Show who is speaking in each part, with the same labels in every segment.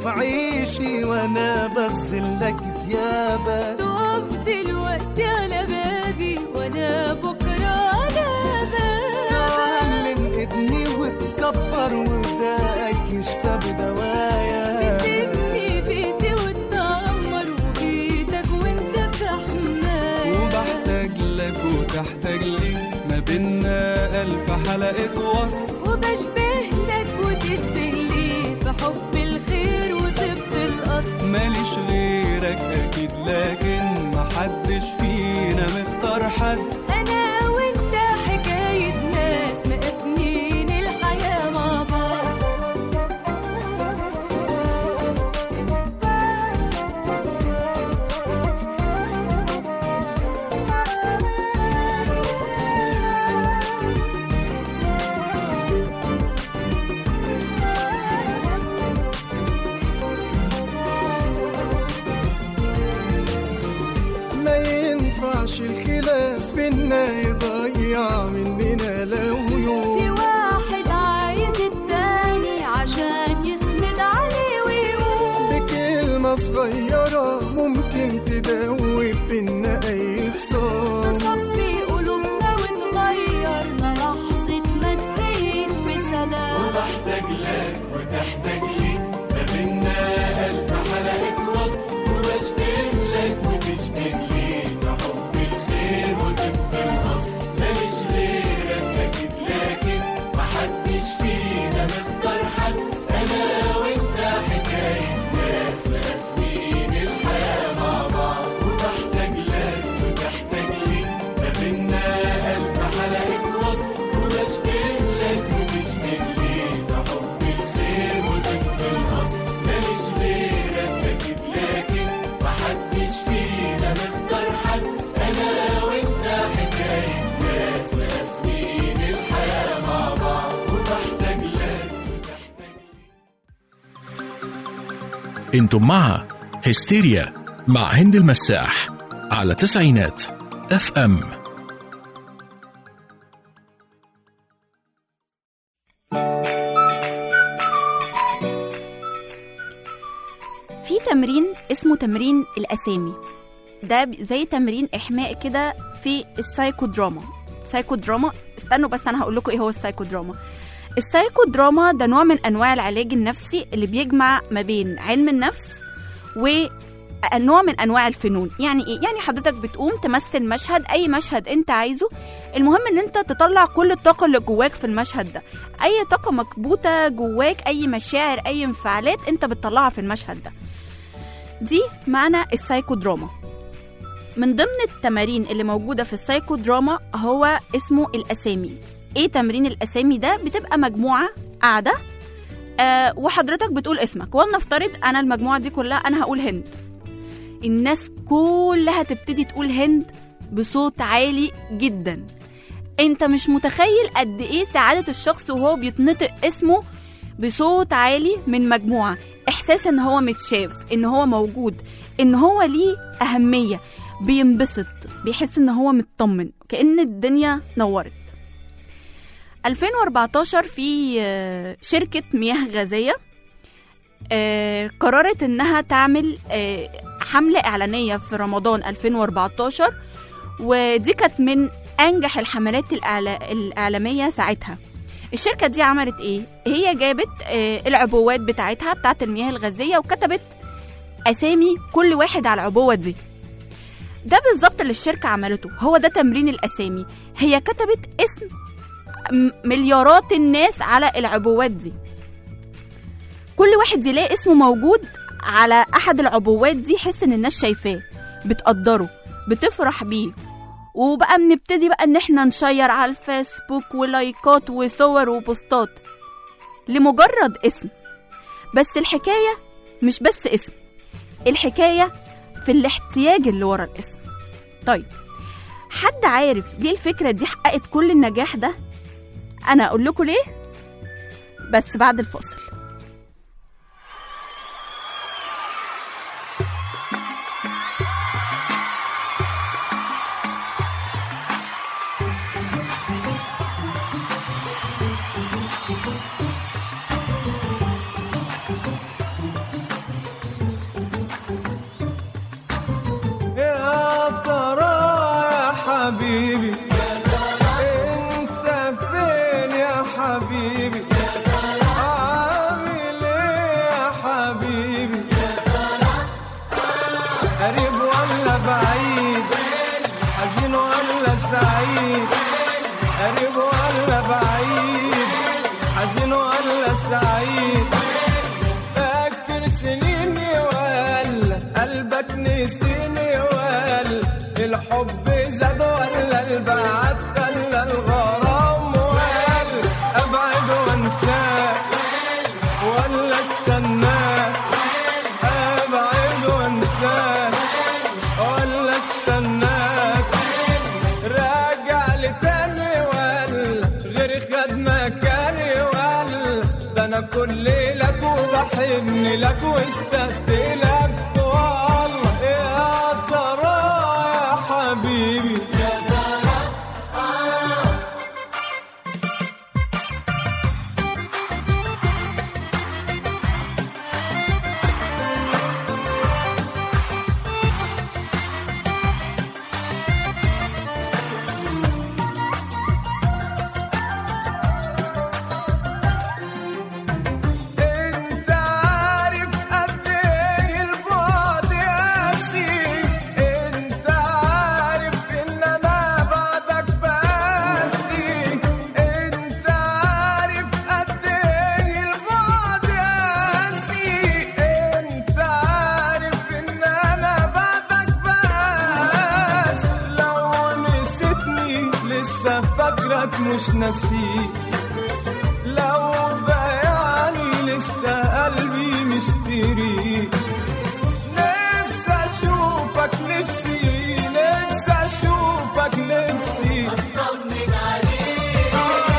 Speaker 1: في عيشي وانا بغسل لك ديابك
Speaker 2: تقف دلوقتي على بابي وانا بكره على بابي
Speaker 1: تعلم ابني وتكبر وداك يشفى بدوايا
Speaker 2: تبني بيتي وتعمر وبيتك وانت في حماية
Speaker 1: وبحتاج لك وتحتاج لي ما بينا ألف حلقة وصل
Speaker 2: وبشبه لك وتشبه لي في حب الخير وطب الأصل
Speaker 1: ماليش غيرك أكيد لكن محدش فينا مختار حد
Speaker 2: أنا وأنت حكاية ناس مقسمين الحياة مع بعض
Speaker 1: ما ينفعش الخلاف بينا يضيع مننا لو
Speaker 2: في
Speaker 1: يوم
Speaker 2: واحد عايز التاني عشان يسند عليه ويقول
Speaker 1: بكلمة صغيرة ممكن تدوب بينا أي خسارة
Speaker 2: تصفي قلوبنا وتغيرنا لحظة ما تبين في سلام
Speaker 1: وبحتاج لك وتحتاج لي ما بينا ألف حلقة وصل وبشتاق لك وتشتاق لي في حب الخير وطب الأصل ماليش غيرك أكيد لكن محدش فينا مختار حد أنا وأنت حكاية ناس مقسمين الحياة مع بعض وبحتاج لك وتحتاج لي ما بينا ألف حلقة وصل وبشتاق لك وتشتاق لي في حب الخير وطب الأصل ماليش غيرك أكيد لكن محدش فينا مختار حد أنا وأنت حكاية ناس مقسمين الحياة مع بعض وبحتاج لك
Speaker 3: انتم مع هستيريا مع هند المساح على تسعينات اف ام
Speaker 4: في تمرين اسمه تمرين الأسامي ده ب- زي تمرين إحماء كده في السايكودراما سايكودراما استنوا بس أنا هقول لكم إيه هو السايكودراما السايكودراما ده نوع من أنواع العلاج النفسي اللي بيجمع ما بين علم النفس ونوع من أنواع الفنون يعني إيه؟ يعني حضرتك بتقوم تمثل مشهد أي مشهد أنت عايزه المهم إن أنت تطلع كل الطاقة اللي جواك في المشهد ده أي طاقة مكبوتة جواك أي مشاعر أي انفعالات أنت بتطلعها في المشهد ده دي معنى السايكودراما من ضمن التمارين اللي موجودة في السايكودراما هو اسمه الأسامي ايه تمرين الأسامي ده بتبقى مجموعة قاعدة آه وحضرتك بتقول اسمك ولنفترض أنا المجموعة دي كلها أنا هقول هند الناس كلها تبتدي تقول هند بصوت عالي جدا انت مش متخيل قد ايه سعادة الشخص وهو بيتنطق اسمه بصوت عالي من مجموعة احساس ان هو متشاف ان هو موجود ان هو ليه اهمية بينبسط بيحس ان هو مطمن كأن الدنيا نورت 2014 في آه، شركة مياه غازية آه، قررت انها تعمل آه، حملة اعلانية في رمضان 2014 ودي كانت من انجح الحملات الإعلا- الاعلامية ساعتها الشركة دي عملت ايه؟ هي جابت آه، العبوات بتاعتها بتاعت المياه الغازية وكتبت اسامي كل واحد على العبوة دي ده بالظبط اللي الشركة عملته هو ده تمرين الاسامي هي كتبت اسم م- مليارات الناس على العبوات دي كل واحد يلاقي اسمه موجود على احد العبوات دي يحس ان الناس شايفاه بتقدره بتفرح بيه وبقى بنبتدي بقى ان احنا نشير على الفيسبوك ولايكات وصور وبوستات لمجرد اسم بس الحكاية مش بس اسم الحكاية في الاحتياج اللي ورا الاسم طيب حد عارف ليه الفكرة دي حققت كل النجاح ده انا اقول لكم ليه بس بعد الفاصل
Speaker 5: قريب ولا بعيد حزين ولا سعيد قريب ولا بعيد حزين ولا سعيد فاكر سنيني ولا قلبك نسيني ولا الحب زاد ولا البعد خلى الغرام ولا ابعد وانساك ولا استناك ابعد وانساك ولا استناك راجع لي تاني ولا غير خد مكاني ولا ده انا كل لك وبحن لك واشتقت لك والله يا ترى يا حبيبي يا ترى انت عارف قد ايه البعد قاسي انت عارف ان انا بعدك باسي انت عارف قد ايه البعد قاسي انت عارف ان انا بعدك بس لو نسيتني لسه فاكرك مش ناسيك لو بيعني لسه قلبي مشتري نفسي اشوفك نفسي نفسي اشوفك نفسي اطمن عليك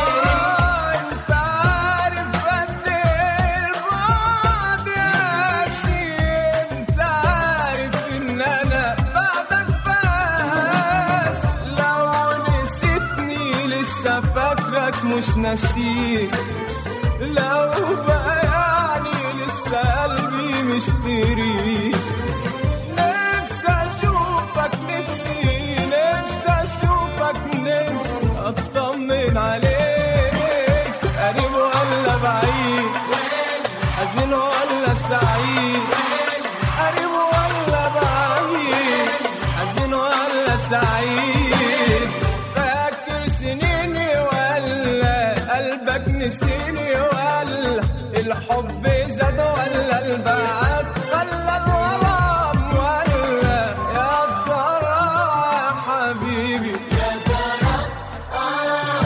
Speaker 5: انت عارف قد ايه البعد قاسي انت عارف ان انا بعدك بس لو نسيتني لسه فاكرك مش ناسيك لو بيعني لسه قلبي مشتري نفسي اشوفك نفسي نفسي اشوفك نفسي اطمن عليك قريب ولا بعيد حزين ولا سعيد قريب ولا بعيد حزين ولا سعيد فاكر سنيني ولا قلبك نسيني ولا الحب زاد ولا البعد خلى الغرام ولا يا ترى يا حبيبي يا ترى آه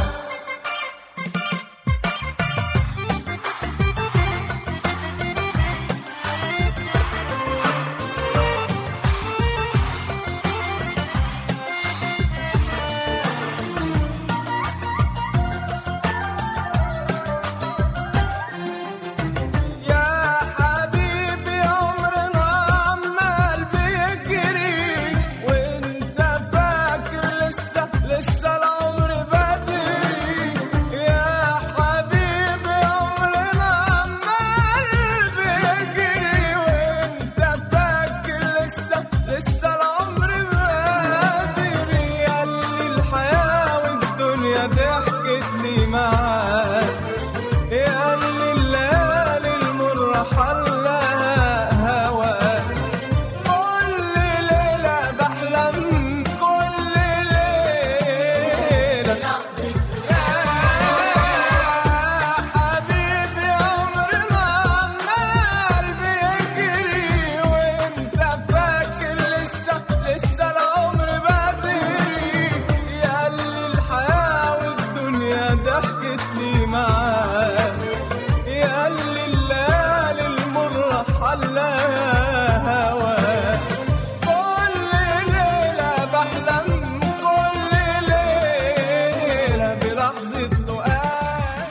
Speaker 5: يا حبيبي عمرنا عمال بيجري وانت فاكر لسه لسه العمر بدري يا حبيبي عمرنا عمال بيجري وانت فاكر لسه لسه العمر بدري ياللي الحياة والدنيا ضحكت لي معاك يا اللي الليالي المرة حلاها هواك كل ليلة بحلم كل ليلة يا حبيبي عمرنا عمال بيجري وانت فاكر لسه لسه العمر بدري يا اللي الحياة والدنيا ضحكت لي معاك يا اللي الليالي المرة حلاها هواك كل ليلة بحلم كل ليلة بلحظة لقاك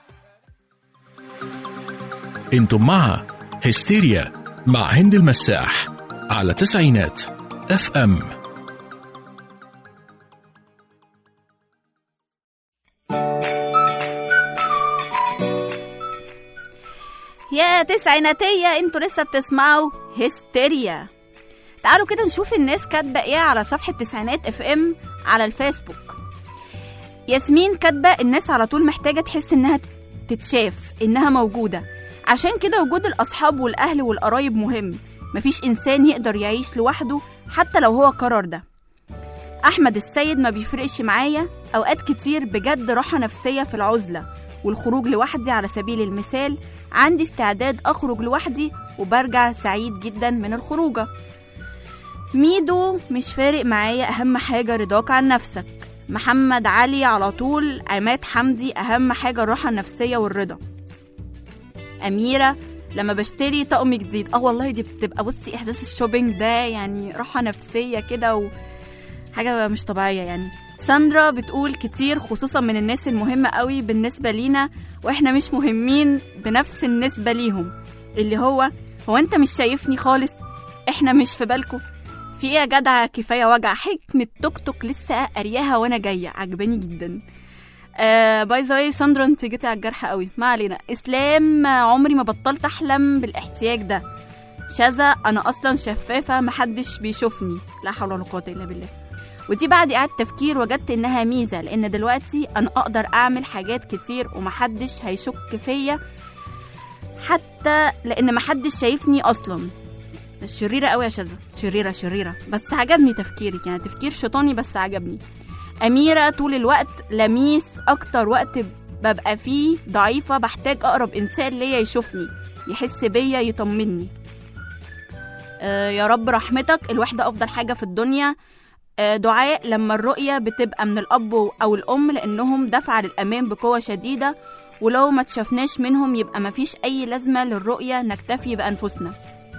Speaker 3: انتم مع هستيريا مع هند المساح على تسعينات اف ام
Speaker 4: يا تسعيناتية انتوا لسه بتسمعوا هستيريا تعالوا كده نشوف الناس كاتبة ايه على صفحة تسعينات اف ام على الفيسبوك ياسمين كاتبة الناس على طول محتاجة تحس انها تتشاف انها موجودة عشان كده وجود الاصحاب والاهل والقرايب مهم مفيش إنسان يقدر يعيش لوحده حتى لو هو قرر ده أحمد السيد ما بيفرقش معايا أوقات كتير بجد راحة نفسية في العزلة والخروج لوحدي على سبيل المثال عندي استعداد أخرج لوحدي وبرجع سعيد جدا من الخروجة ميدو مش فارق معايا أهم حاجة رضاك عن نفسك محمد علي على طول عماد حمدي أهم حاجة الراحة النفسية والرضا أميرة لما بشتري طقم جديد اه والله دي بتبقى بصي احساس الشوبينج ده يعني راحة نفسية كده و... حاجة مش طبيعية يعني ساندرا بتقول كتير خصوصا من الناس المهمة قوي بالنسبة لينا واحنا مش مهمين بنفس النسبة ليهم اللي هو هو انت مش شايفني خالص احنا مش في بالكم في ايه يا جدع كفاية وجع حكمة توك توك لسه قارياها وانا جاية عجباني جدا آه باي ذا واي ساندرا انت جيتي على الجرح قوي ما علينا اسلام آه، عمري ما بطلت احلم بالاحتياج ده شذا انا اصلا شفافه محدش بيشوفني لا حول ولا قوه الا بالله ودي بعد إعادة تفكير وجدت إنها ميزة لأن دلوقتي أنا أقدر أعمل حاجات كتير ومحدش هيشك فيا حتى لأن محدش شايفني أصلا شريرة قوي يا شذا شريرة شريرة بس عجبني تفكيرك يعني تفكير شيطاني بس عجبني أميرة طول الوقت لميس أكتر وقت ببقى فيه ضعيفة بحتاج أقرب إنسان ليا يشوفني يحس بيا يطمني آه يا رب رحمتك الوحدة أفضل حاجة في الدنيا آه، دعاء لما الرؤية بتبقى من الأب أو الأم لأنهم دفعة للأمان بقوة شديدة ولو ما تشافناش منهم يبقى مفيش أي لازمة للرؤية نكتفي بأنفسنا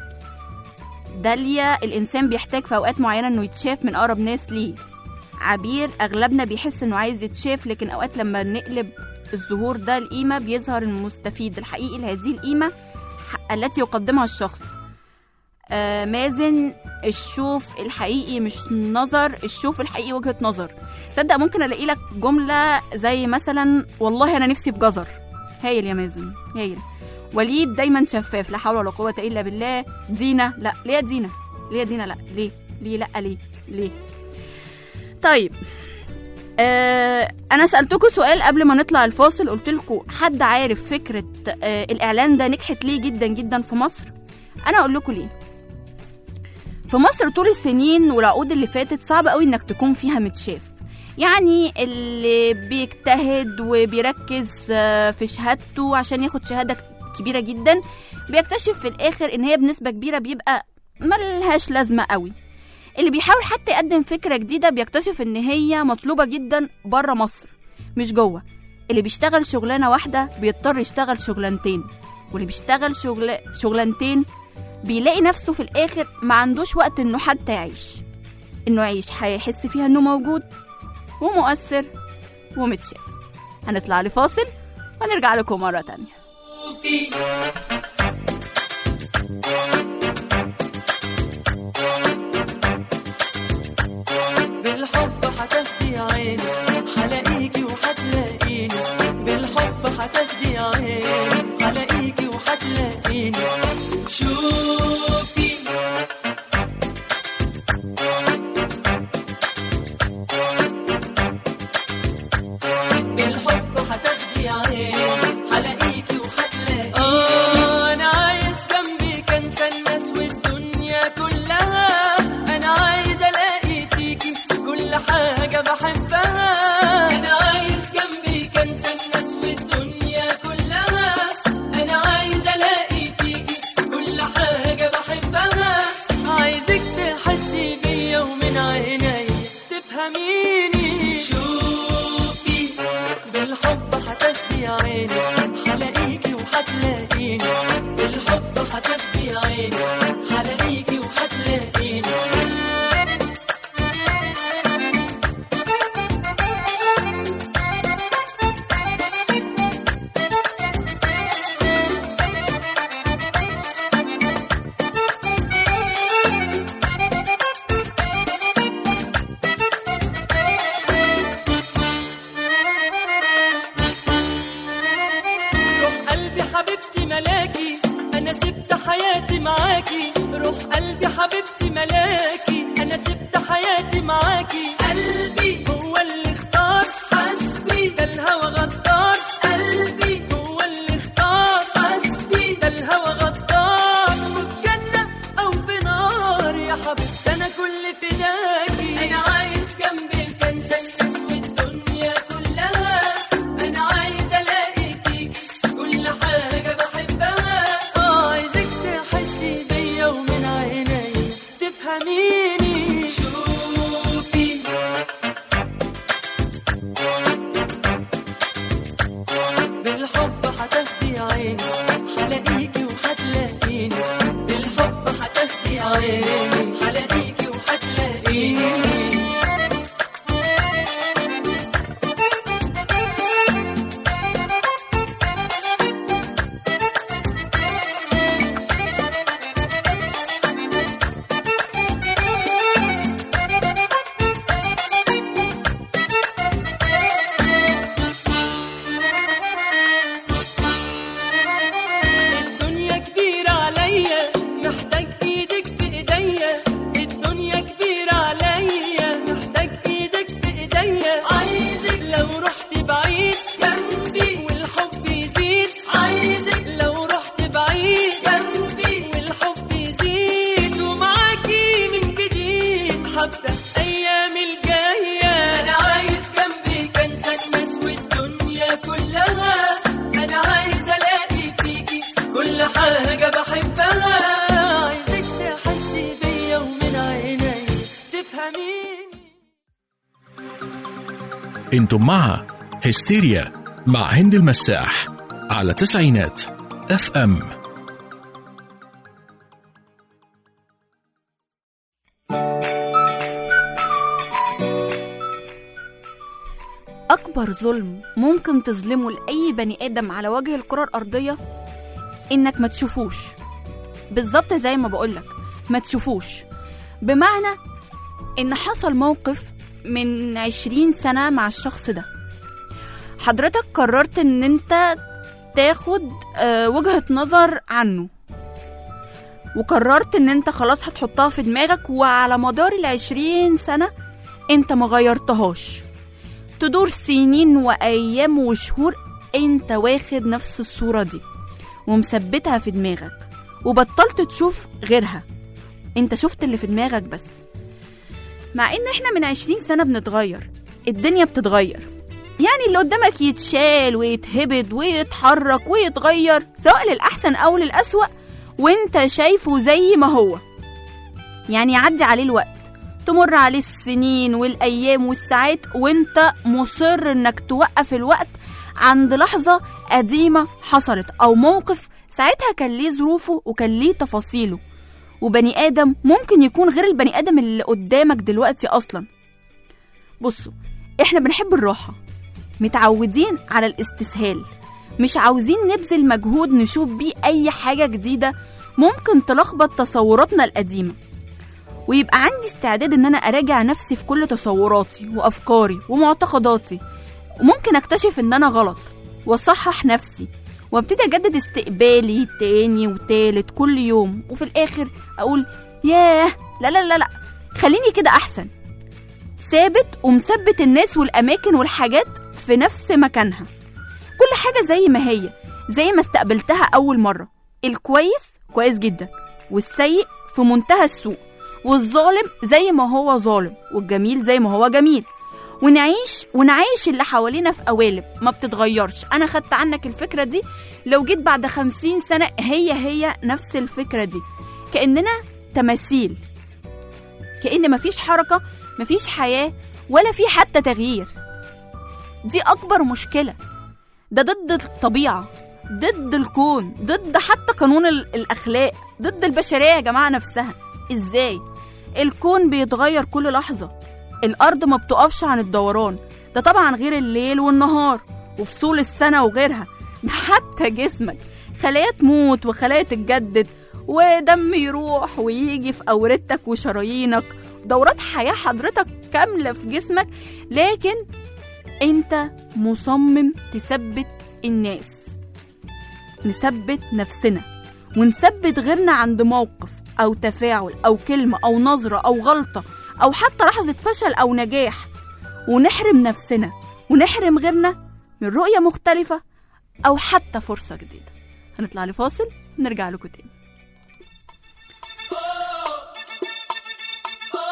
Speaker 4: داليا الإنسان بيحتاج في أوقات معينة إنه يتشاف من أقرب ناس ليه عبير أغلبنا بيحس إنه عايز يتشاف لكن أوقات لما نقلب الظهور ده القيمة بيظهر المستفيد الحقيقي لهذه القيمة ح- التي يقدمها الشخص آه مازن الشوف الحقيقي مش نظر الشوف الحقيقي وجهة نظر تصدق ممكن الاقي لك جملة زي مثلا والله انا نفسي في جزر هايل يا مازن هايل وليد دايما شفاف لا حول ولا قوة الا بالله دينا لا ليه يا دينا ليه يا دينا لا ليه ليه لا ليه ليه طيب آه انا سالتكم سؤال قبل ما نطلع الفاصل قلت لكم حد عارف فكره آه الاعلان ده نجحت ليه جدا جدا في مصر انا اقول لكم ليه في مصر طول السنين والعقود اللي فاتت صعب قوي انك تكون فيها متشاف يعني اللي بيجتهد وبيركز آه، في شهادته عشان ياخد شهادة كبيرة جدا بيكتشف في الآخر إن هي بنسبة كبيرة بيبقى ملهاش لازمة قوي اللي بيحاول حتى يقدم فكرة جديدة بيكتشف إن هي مطلوبة جدا بره مصر مش جوه اللي بيشتغل شغلانة واحدة بيضطر يشتغل شغلانتين واللي بيشتغل شغل... شغلانتين بيلاقي نفسه في الآخر ما عندوش وقت إنه حتى يعيش إنه يعيش هيحس فيها إنه موجود ومؤثر ومتشاف هنطلع لفاصل ونرجع لكم مرة تانية
Speaker 6: بالحب هتهدي عيني هلاقيكي وهتلاقيني بالحب هتهدي عيني هلاقيكي وهتلاقيني شوفي بالحب هتهدي عيني هلاقيكي وهتلاقيني آه أنا عايز جنبي أنسى الناس والدنيا كلها أنا عايز ألاقي فيكي كل حاجة بحبها أنا عايز جنبي أنسى الناس والدنيا كلها أنا عايز ألاقي فيكي كل حاجة بحبها عايزك تحسي بيا ومن عيني تفهميني شوفي بالحب هتهدي عيني هلاقيكي وهتلاقيني بالحب هتهدي عيني هلاقيكي وهتلاقيني روح قلبي حبيبتي ملاكي انا سبت حياتي معاكي روح قلبي حبيبتي ملاكي انا سبت حياتي معاكي قلبي هو اللي اختار حسبي ده الهوى غدار قلبي هو اللي اختار حسبي ده الهوى غدار وفي جنة او كل فداكي انا عايز جنبك انسى الناس والدنيا كلها انا عايز الاقي فيكي كل حاجه بحبها اه عايزك تحسي بيا ومن عيني تفهميني شوفي بالحب هتهدي عيني هلاقيكي وهتلاقيني بالحب هتهدي عيني هلاقيكي وهتلاقيني الدنيا كبيرة عليا محتاج ايدك في ايديا الدنيا كبيرة عليا محتاج ايدك في ايديا عايزك لو رحت بعيد جنبي والحب يزيد عايزك لو رحت بعيد جنبي والحب يزيد ومعاكي من جديد هبدأ ايام الجاية انا عايز جنبي انسى الناس والدنيا كلها انا عايز الاقي فيكي كل حاجة بحبها عايزك تحسي بيا ومن عيني تفهميني
Speaker 3: انتم مع هستيريا مع هند المساح على تسعينات اف ام
Speaker 4: أكبر ظلم ممكن تظلمه لأي بني آدم على وجه الكرة الأرضية إنك ما تشوفوش بالظبط زي ما بقولك ما تشوفوش بمعنى إن حصل موقف من عشرين سنة مع الشخص ده حضرتك قررت إن أنت تاخد آه، وجهة نظر عنه وقررت إن أنت خلاص هتحطها في دماغك وعلى مدار العشرين سنة أنت ما غيرتهاش تدور سنين وأيام وشهور أنت واخد نفس الصورة دي ومثبتها في دماغك وبطلت تشوف غيرها أنت شفت اللي في دماغك بس مع إن إحنا من عشرين سنة بنتغير الدنيا بتتغير يعني اللي قدامك يتشال ويتهبد ويتحرك ويتغير سواء للأحسن أو للأسوأ وانت شايفه زي ما هو يعني يعدي عليه الوقت تمر عليه السنين والأيام والساعات وانت مصر انك توقف الوقت عند لحظة قديمة حصلت أو موقف ساعتها كان ليه ظروفه وكان ليه تفاصيله وبني آدم ممكن يكون غير البني آدم اللي قدامك دلوقتي أصلا بصوا احنا بنحب الراحة متعودين على الاستسهال مش عاوزين نبذل مجهود نشوف بيه أي حاجة جديدة ممكن تلخبط تصوراتنا القديمة ويبقى عندي استعداد ان انا اراجع نفسي في كل تصوراتي وافكاري ومعتقداتي وممكن اكتشف ان انا غلط واصحح نفسي وابتدي اجدد استقبالي تاني وتالت كل يوم وفي الاخر اقول ياه لا لا لا لا خليني كده احسن ثابت ومثبت الناس والاماكن والحاجات في نفس مكانها كل حاجه زي ما هي زي ما استقبلتها اول مره الكويس كويس جدا والسيء في منتهى السوء والظالم زي ما هو ظالم والجميل زي ما هو جميل ونعيش ونعيش اللي حوالينا في قوالب ما بتتغيرش انا خدت عنك الفكره دي لو جيت بعد خمسين سنه هي هي نفس الفكره دي كاننا تماثيل كان مفيش حركه مفيش حياه ولا في حتى تغيير دي اكبر مشكله ده ضد الطبيعه ضد الكون ضد حتى قانون ال- الاخلاق ضد البشريه يا جماعه نفسها ازاي الكون بيتغير كل لحظه الارض ما بتقفش عن الدوران ده طبعا غير الليل والنهار وفصول السنه وغيرها ده حتى جسمك خلايا تموت وخلايا تتجدد ودم يروح ويجي في أوردتك وشرايينك دورات حياة حضرتك كاملة في جسمك لكن انت مصمم تثبت الناس نثبت نفسنا ونثبت غيرنا عند موقف أو تفاعل أو كلمة أو نظرة أو غلطة أو حتى لحظة فشل أو نجاح ونحرم نفسنا ونحرم غيرنا من رؤية مختلفة أو حتى فرصة جديدة هنطلع لفاصل نرجع لكم تاني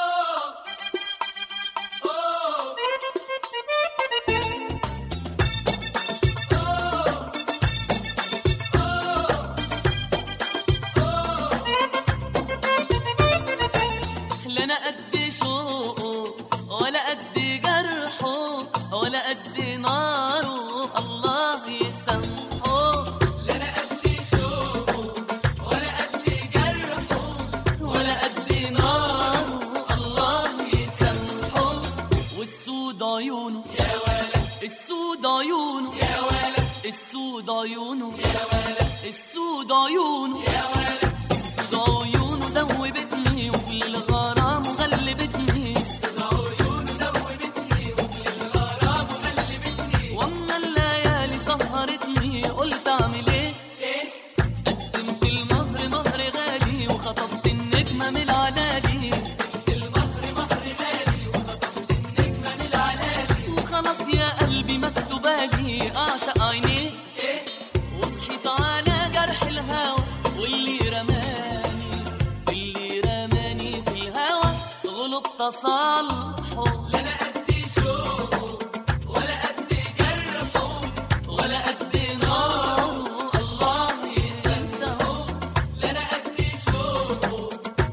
Speaker 7: قد شوقه ولا قد جرحه ولا قد ناره الله يسامحه لا انا قد شوقه ولا قد جرحه ولا قد ناره الله يسامحه والسود عيونه يا ولد السود عيونه يا ولد السود عيونه يا ولد السود عيونه يا ولد السود عيونه ذوبتني وفي الغرام غلبتني السود عيونه ذوبتني وفي الغرام غلبتني واما الليالي سهرتني قلت اعمل ايه قدمت المهر مهر غالي وخطبت النجمه من العلالي المهر مهر غالي وخطبت النجمه من العلالي وخلاص يا قلبي مكتوبالي اعشق عينيه وصحيت على جرح الهوى واللي رماني واللي رماني في الهوى غلب تصالحه لا انا قد شوقه ولا قد جرحه ولا قد ناره الله يسامحه لا انا قد شوقه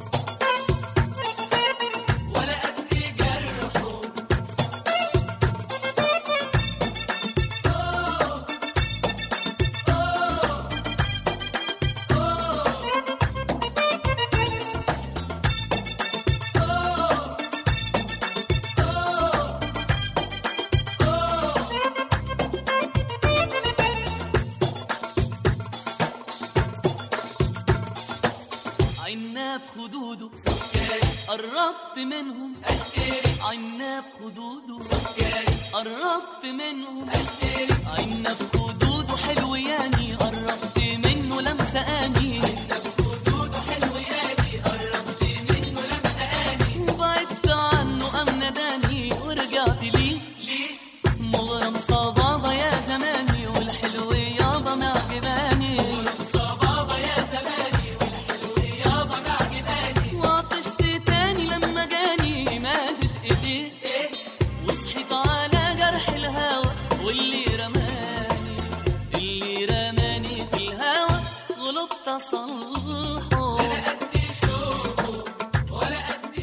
Speaker 7: ولا قد جرحه عناب خدوده قربت منهم اشتري عناب خدوده قربت منهم اشتري عناب خدوده حلو ياني قربت منه لمسه اني عناب خدوده حلو ياني قربت منه لمسه اني وبعدت عنه ام نداني ورجعت ليه ليه مغرم صبابة يا زماني والحلو يابا معجباني مغرم صبابة يا زماني والحلو يابا معجباني وعطشت تاني لما جاني مادت ايديه وصحيت على جرح الهوى واللي رماني اللي رماني في الهوى غلبت اصلحه انا قد شوقه ولا قد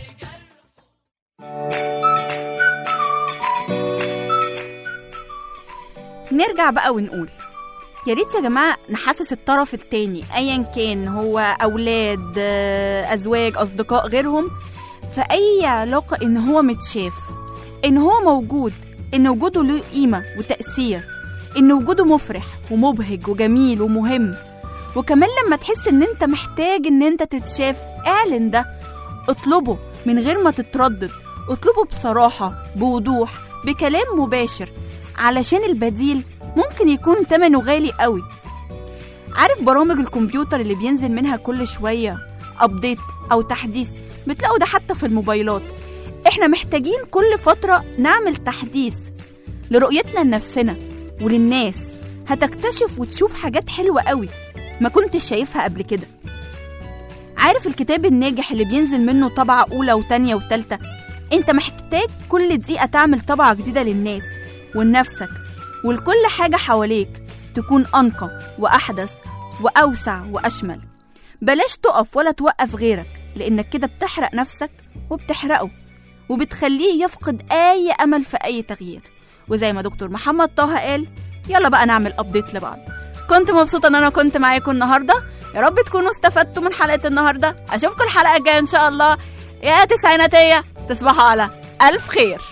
Speaker 4: نرجع بقى ونقول يا ريت يا جماعة نحسس الطرف التاني أيا كان هو أولاد آه، أزواج أصدقاء غيرهم في أي علاقة إن هو متشاف إن هو موجود إن وجوده له قيمة وتأثير إن وجوده مفرح ومبهج وجميل ومهم وكمان لما تحس إن أنت محتاج إن أنت تتشاف اعلن ده اطلبه من غير ما تتردد اطلبه بصراحة بوضوح بكلام مباشر علشان البديل ممكن يكون تمنه غالي قوي عارف برامج الكمبيوتر اللي بينزل منها كل شوية أبديت أو تحديث بتلاقوا ده حتى في الموبايلات احنا محتاجين كل فترة نعمل تحديث لرؤيتنا لنفسنا وللناس هتكتشف وتشوف حاجات حلوة قوي ما كنتش شايفها قبل كده عارف الكتاب الناجح اللي بينزل منه طبعة أولى وتانية وتالتة انت محتاج كل دقيقة تعمل طبعة جديدة للناس ولنفسك ولكل حاجة حواليك تكون أنقى وأحدث وأوسع وأشمل بلاش تقف ولا توقف غيرك لأنك كده بتحرق نفسك وبتحرقه وبتخليه يفقد أي أمل في أي تغيير وزي ما دكتور محمد طه قال يلا بقى نعمل أبديت لبعض كنت مبسوطة إن أنا كنت معاكم النهاردة يا رب تكونوا استفدتوا من حلقة النهاردة أشوفكم الحلقة الجاية إن شاء الله يا تسعيناتية تصبحوا على ألف خير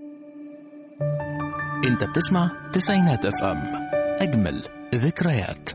Speaker 3: انت بتسمع تسعينات اف ام اجمل ذكريات